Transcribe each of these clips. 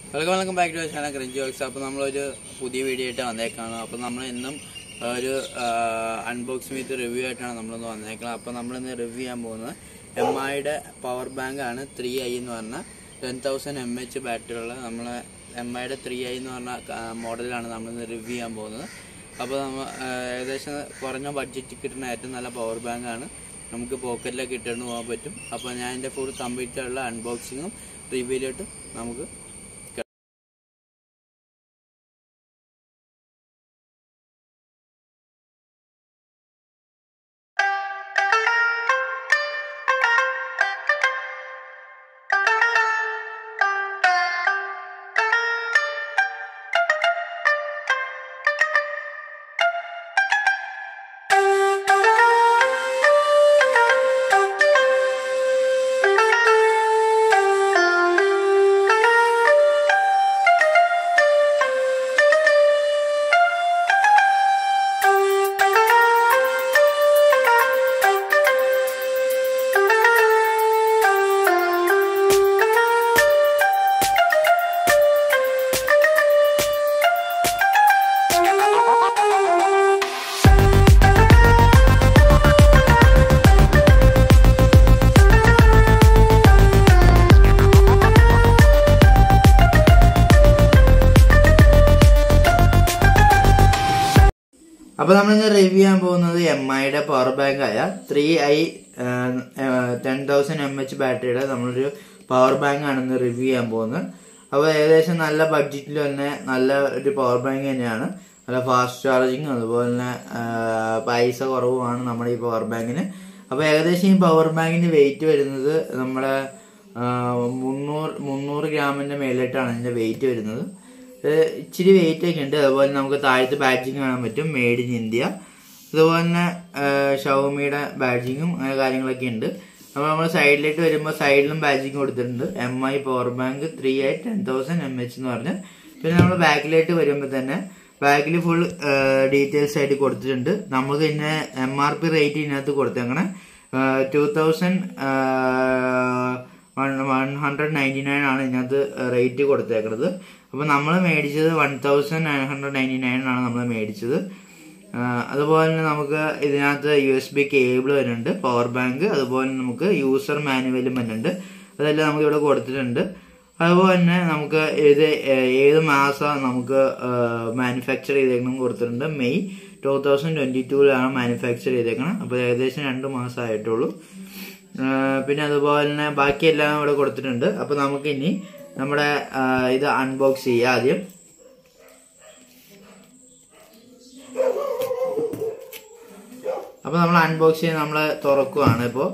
welcome welcome back to channel cringe works അപ്പോൾ നമ്മളൊരു പുതിയ വീഡിയോ ആയിട്ട് വന്നേക്കാണ് അപ്പോൾ നമ്മൾ ഇന്നും ഒരു അൺബോക്സിംഗ് വിത്ത് റിവ്യൂ ആയിട്ടാണ് നമ്മളിന്ന് വന്നേക്കുന്നത് അപ്പോൾ നമ്മളിന്ന് റിവ്യൂ ചെയ്യാൻ പോകുന്നത് എം ഐയുടെ പവർ ബാങ്ക് ആണ് ത്രീ ഐ എന്ന് പറഞ്ഞ ടെൻ തൗസൻഡ് എം എച്ച് ബാറ്ററിയുള്ള നമ്മളെ എം ഐയുടെ ത്രീ ഐ എന്ന് പറഞ്ഞ മോഡലാണ് നമ്മളിന്ന് റിവ്യൂ ചെയ്യാൻ പോകുന്നത് അപ്പോൾ നമ്മൾ ഏകദേശം കുറഞ്ഞ ബഡ്ജറ്റ് കിട്ടുന്ന ഏറ്റവും നല്ല പവർ ബാങ്ക് ആണ് നമുക്ക് പോക്കറ്റിലൊക്കെ ഇട്ടുകൊണ്ട് പോകാൻ പറ്റും അപ്പോൾ ഞാൻ എൻ്റെ ഫുൾ കംപ്ലീറ്റ് ആയിട്ടുള്ള അൺബോക്സിങ്ങും റിവ്യൂയിലോട്ട് നമുക്ക് അപ്പോൾ നമ്മളിന്ന് റിവ്യൂ ചെയ്യാൻ പോകുന്നത് എം ഐയുടെ പവർ ബാങ്ക് ആയ three I ten thousand M H ബാറ്ററിയുടെ നമ്മളൊരു പവർ ബാങ്ക് ആണ് ഇന്ന് റിവ്യൂ ചെയ്യാൻ പോകുന്നത് അപ്പോൾ ഏകദേശം നല്ല ബഡ്ജറ്റിൽ തന്നെ നല്ല ഒരു പവർ ബാങ്ക് തന്നെയാണ് നല്ല ഫാസ്റ്റ് ചാർജിങ് അതുപോലെ തന്നെ ആ, പൈസ കുറവുമാണ് നമ്മുടെ ഈ പവർ ബാങ്കിന് അപ്പോൾ ഏകദേശം ഈ പവർ ബാങ്കിന് വെയിറ്റ് വരുന്നത് നമ്മുടെ ആ, മുന്നൂറ് മുന്നൂറ് ഗ്രാമിന്റെ മേളിലായിട്ടാണ് ഇതിന്റെ വെയിറ്റ് വരുന്നത് ഇത് ഇച്ചിരി വെയിറ്റ് ഒക്കെ ഉണ്ട് അതുപോലെ നമുക്ക് താഴത്ത് ബാഡ്ജിങ് കാണാൻ പറ്റും മെയ്ഡ് ഇൻ ഇന്ത്യ അതുപോലെ തന്നെ ഷവമിയുടെ ബാഡ്ജിങ്ങും അങ്ങനെ കാര്യങ്ങളൊക്കെ ഉണ്ട് അപ്പോൾ നമ്മൾ സൈഡിലേക്ക് വരുമ്പോൾ സൈഡിലും ബാഡ്ജിങ് കൊടുത്തിട്ടുണ്ട് M I power bank three I ten thousand M H എന്ന് പറഞ്ഞ് പിന്നെ നമ്മൾ ബാക്കിലേക്ക് വരുമ്പോൾ തന്നെ ബാക്കിൽ ഫുൾ ഡീറ്റെയിൽസ് ആയിട്ട് കൊടുത്തിട്ടുണ്ട് നമുക്ക് പിന്നെ എം ആർ പി റേറ്റ് ഇതിനകത്ത് കൊടുത്തേക്കണേ two thousand one one hundred ninety nine ആണ് ഇതിനകത്ത് റേറ്റ് കൊടുത്തേക്കുന്നത് അപ്പോൾ നമ്മൾ മേടിച്ചത് one thousand nine hundred ninety nine ആണ് നമ്മൾ മേടിച്ചത് ആ, അതുപോലെ തന്നെ നമുക്ക് ഇതിനകത്ത് യു എസ് ബി കേബിൾ വരുന്നുണ്ട് പവർ ബാങ്ക് അതുപോലെ നമുക്ക് യൂസർ മാനുവലും വരുന്നുണ്ട് അതെല്ലാം നമുക്ക് ഇവിടെ കൊടുത്തിട്ടുണ്ട് അതുപോലെ തന്നെ നമുക്ക് ഇത് ഏ- ഏത് മാസം നമുക്ക് മാനുഫാക്ചർ ചെയ്തേക്കണം കൊടുത്തിട്ടുണ്ട് മെയ് ടൂ തൗസൻഡ് ട്വന്റി ടൂവിലാണ് മാനുഫാക്ചർ ചെയ്തേക്കണം അപ്പോൾ ഏകദേശം രണ്ട് മാസമായിട്ടുള്ളൂ ആ, പിന്നെ അതുപോലെ തന്നെ ബാക്കിയെല്ലാം ഇവിടെ കൊടുത്തിട്ടുണ്ട് അപ്പോൾ നമുക്ക് ഇനി നമ്മുടെ ആ, ഇത് അൺബോക്സ് ചെയ്യാം ആദ്യം അപ്പോൾ നമ്മൾ അൺബോക്സ് ചെയ്യാൻ നമ്മൾ തുറക്കുവാണ് ഇപ്പോൾ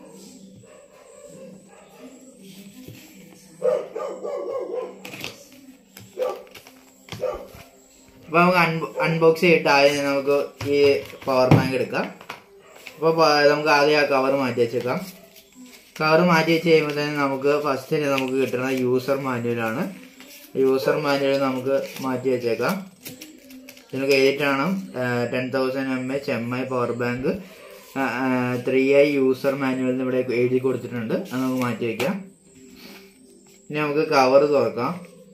അപ്പോൾ നമുക്ക് അൺബോക്സ് ചെയ്തിട്ട് ആദ്യം നമുക്ക് ഈ പവർ ബാങ്ക് എടുക്കാം അപ്പോൾ നമുക്ക് ആദ്യം ആ കവർ മാറ്റി വെച്ചേക്കാം കവർ മാറ്റി വെച്ച് കഴിയുമ്പോൾ തന്നെ നമുക്ക് ഫസ്റ്റ് നമുക്ക് കിട്ടുന്ന യൂസർ മാനുവലാണ് യൂസർ മാനുവൽ നമുക്ക് മാറ്റി വെച്ചേക്കാം ഇതിനൊക്കെ എഴുതിയിട്ടാണ് ten thousand M H M I power bank three I user manual എന്ന് ഇവിടെ എഴുതി കൊടുത്തിട്ടുണ്ട് അത് നമുക്ക് മാറ്റി വെക്കാം ഇനി നമുക്ക് കവർ തുറക്കാം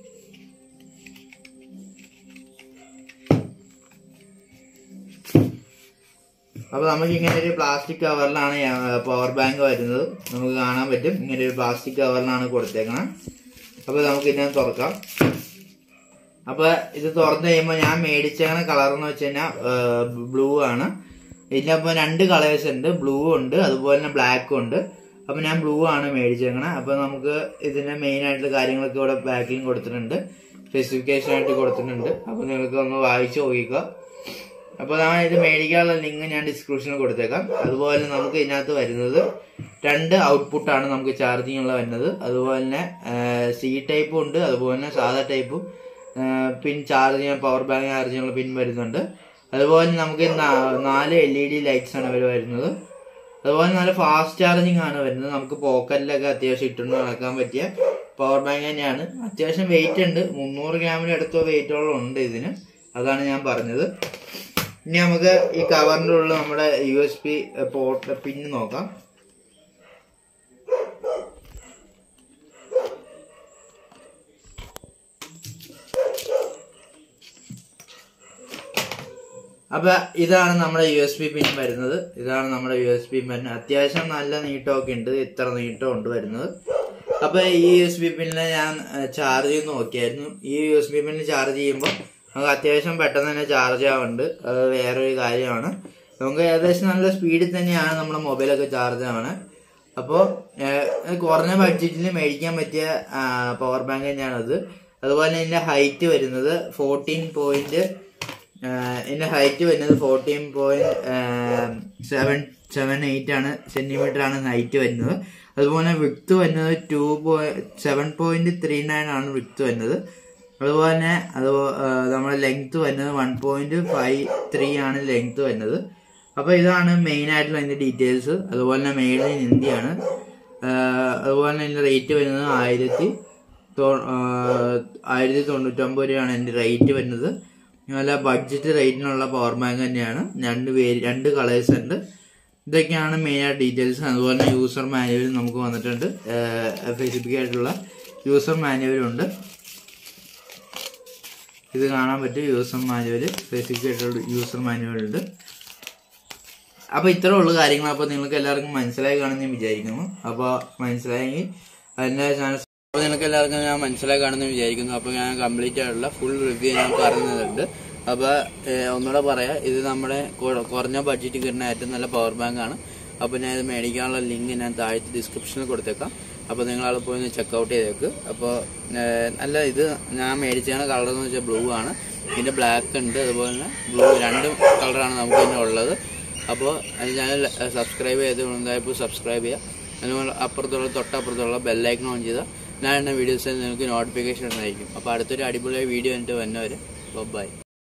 അപ്പോൾ നമുക്ക് ഇങ്ങനെ ഒരു പ്ലാസ്റ്റിക് കവറിലാണ് പവർ ബാങ്ക് വരുന്നത് നമുക്ക് കാണാൻ പറ്റും ഇങ്ങനെ ഒരു പ്ലാസ്റ്റിക് കവറിലാണ് കൊടുത്തേക്കണം അപ്പോൾ നമുക്ക് ഇതിനെ തുറക്കാം അപ്പോൾ ഇത് തുറന്നു കഴിയുമ്പോൾ ഞാൻ മേടിച്ചേക്കണ കളർ എന്ന് വെച്ച് കഴിഞ്ഞാൽ ബ്ലൂ ആണ് ഇതിനപ്പോൾ രണ്ട് കളേഴ്സ് ഉണ്ട് ബ്ലൂ ഉണ്ട് അതുപോലെ തന്നെ ബ്ലാക്കും ഉണ്ട് അപ്പോൾ ഞാൻ ബ്ലൂ ആണ് മേടിച്ചേക്കണത് അപ്പോൾ നമുക്ക് ഇതിന്റെ മെയിൻ ആയിട്ടുള്ള കാര്യങ്ങളൊക്കെ ഇവിടെ ബാക്കിലും കൊടുത്തിട്ടുണ്ട് സ്പെസിഫിക്കേഷൻ ആയിട്ട് കൊടുത്തിട്ടുണ്ട് അപ്പോൾ നിങ്ങൾക്ക് ഒന്ന് വായിച്ചു നോക്കിക്കുക അപ്പോൾ നമ്മൾ ഇത് മേടിക്കാനുള്ള ലിങ്ക് ഞാൻ ഡിസ്ക്രിപ്ഷനിൽ കൊടുത്തേക്കാം അതുപോലെ നമുക്ക് ഇതിനകത്ത് വരുന്നത് രണ്ട് ഔട്ട്പുട്ടാണ് നമുക്ക് ചാർജിങ് ഉള്ള വരുന്നത് അതുപോലെ തന്നെ സി ടൈപ്പും ഉണ്ട് അതുപോലെ തന്നെ സാധാ ടൈപ്പും പിൻ ചാർജ് ചെയ്യാൻ പവർ ബാങ്ക് ചാർജ് ചെയ്യാനുള്ള പിൻ വരുന്നുണ്ട് അതുപോലെ നമുക്ക് നാ- നാല് എൽ ഇ ഡി ലൈറ്റ്സ് ആണ് ഇവർ വരുന്നത് അതുപോലെ നല്ല ഫാസ്റ്റ് ചാർജിങ് ആണ് വരുന്നത് നമുക്ക് പോക്കറ്റിലൊക്കെ അത്യാവശ്യം ഇട്ടുകൊണ്ട് നടക്കാൻ പറ്റിയ പവർ ബാങ്ക് തന്നെയാണ് അത്യാവശ്യം വെയിറ്റ് ഉണ്ട് മുന്നൂറ് ഗ്രാമിന് അടുത്തോ വെയിറ്റോളം ഉണ്ട് ഇതിന് അതാണ് ഞാൻ പറഞ്ഞത് ഇനി നമുക്ക് ഈ കവറിന്റെ ഉള്ളിൽ നമ്മുടെ യു എസ് പി പോർട്ട് പിന്ന് നോക്കാം അപ്പൊ ഇതാണ് നമ്മുടെ യു എസ് ബി പിൻ വരുന്നത് ഇതാണ് നമ്മുടെ യു എസ് ബി പിൻ അത്യാവശ്യം നല്ല നീട്ടമൊക്കെ ഉണ്ട് ഇത്ര നീട്ടം ഉണ്ട് വരുന്നത് അപ്പൊ ഈ യു എസ് ബി പിന്നിൽ ഞാൻ ചാർജ് ചെയ്ത് നോക്കിയായിരുന്നു ഈ യു എസ് ബി പിന്നിൽ ചാർജ് ചെയ്യുമ്പോൾ നമുക്ക് അത്യാവശ്യം പെട്ടെന്ന് തന്നെ ചാർജ് ആവുന്നുണ്ട് അത് വേറൊരു കാര്യമാണ് നമുക്ക് ഏകദേശം നല്ല സ്പീഡിൽ തന്നെയാണ് നമ്മുടെ മൊബൈലൊക്കെ ചാർജ് ആവണത് അപ്പോൾ കുറഞ്ഞ ബഡ്ജറ്റിൽ മേടിക്കാൻ പറ്റിയ പവർ ബാങ്ക് തന്നെയാണത് അതുപോലെ ഇതിന്റെ ഹൈറ്റ് വരുന്നത് ഫോർട്ടീൻ പോയിന്റ് ഇതിന്റെ ഹൈറ്റ് വരുന്നത് fourteen point seven seven eight ആണ് സെന്റിമീറ്റർ ആണ് ഹൈറ്റ് വരുന്നത് അതുപോലെ വിക്ത് വരുന്നത് ടു പോയി സെവൻ പോയിന്റ് ത്രീ നയൻ ആണ് വിക്ത് വരുന്നത് അതുപോലെ തന്നെ അത് നമ്മുടെ ലെങ്ത് വരുന്നത് വൺ പോയിന്റ് ഫൈവ് ത്രീ ആണ് ലെങ്ത് വരുന്നത് അപ്പോൾ ഇതാണ് മെയിൻ ആയിട്ടുള്ള ഇതിന്റെ ഡീറ്റെയിൽസ് അതുപോലെ തന്നെ മെയ്ഡ് ഇൻ ഇന്ത്യയാണ് അതുപോലെ തന്നെ ഇതിന്റെ റേറ്റ് വരുന്നത് ആയിരത്തി ആയിരത്തി തൊണ്ണൂറ്റൊമ്പത് രൂപയാണ് എൻ്റെ റേറ്റ് വരുന്നത് നല്ല ബഡ്ജറ്റ് റേറ്റിനുള്ള പവർ ബാങ്ക് തന്നെയാണ് രണ്ട് പേര് രണ്ട് കളേഴ്സ് ഉണ്ട് ഇതൊക്കെയാണ് മെയിൻ ആയിട്ട് ഡീറ്റെയിൽസ് അതുപോലെ തന്നെ യൂസർ മാനുവൽ നമുക്ക് വന്നിട്ടുണ്ട് സ്പെസിഫിക് ആയിട്ടുള്ള യൂസർ മാനുവലും ഉണ്ട് ഇത് കാണാൻ പറ്റും യൂസർ മാനുവൽ സ്പെസിഫിക് ആയിട്ടുള്ള യൂസർ മാനുവൽ ഉണ്ട് അപ്പോൾ ഇത്രേ ഉള്ളൂ കാര്യങ്ങൾ അപ്പോൾ നിങ്ങൾക്ക് എല്ലാവർക്കും മനസ്സിലായി കാണുമെന്ന് ഞാൻ വിചാരിക്കുന്നു അപ്പോൾ മനസ്സിലായെങ്കിൽ അതിൻ്റെ ചാനൽ അപ്പോൾ നിങ്ങൾക്ക് എല്ലാവർക്കും ഞാൻ മനസ്സിലായി കാണുമെന്ന് വിചാരിക്കുന്നു അപ്പോൾ ഞാൻ കംപ്ലീറ്റ് ആയിട്ടുള്ള ഫുൾ റിവ്യൂ ഞാൻ പറയുന്നുണ്ട് അപ്പോൾ ഒന്നുകൂടെ പറയാം ഇത് നമ്മുടെ കൊ- കുറഞ്ഞ ബഡ്ജറ്റ് കിട്ടുന്ന ഏറ്റവും നല്ല പവർ ബാങ്ക് ആണ് അപ്പോൾ ഞാൻ ഇത് മേടിക്കാനുള്ള ലിങ്ക് ഞാൻ താഴത്തെ ഡിസ്ക്രിപ്ഷനിൽ കൊടുത്തേക്കാം അപ്പോൾ നിങ്ങൾ അവിടെ പോയി ഒന്ന് ചെക്കൗട്ട് ചെയ്തേക്ക് അപ്പോൾ നല്ല ഇത് ഞാൻ മേടിച്ചാണ് കളർ എന്ന് വെച്ചാൽ ബ്ലൂ ആണ് ഇതിൻ്റെ ബ്ലാക്ക് ഉണ്ട് അതുപോലെ തന്നെ ബ്ലൂ രണ്ട് കളറാണ് നമുക്ക് ഇതിൻ്റെ ഉള്ളത് അപ്പോൾ ചാനൽ സബ്സ്ക്രൈബ് ചെയ്ത് ഉണ്ടായപ്പോൾ സബ്സ്ക്രൈബ് ചെയ്യുക അതുപോലെ അപ്പുറത്തുള്ള തൊട്ടപ്പുറത്തുള്ള ബെല്ലൈക്കൺ ഓൺ ചെയ്താൽ ഞാൻ എന്ന വീഡിയോസിൽ നിങ്ങൾക്ക് നോട്ടിഫിക്കേഷൻ ഉണ്ടായിരിക്കും അപ്പോൾ അടുത്തൊരു അടിപൊളിയായ വീഡിയോ എന്നിട്ട് വന്നവരെ ബൈ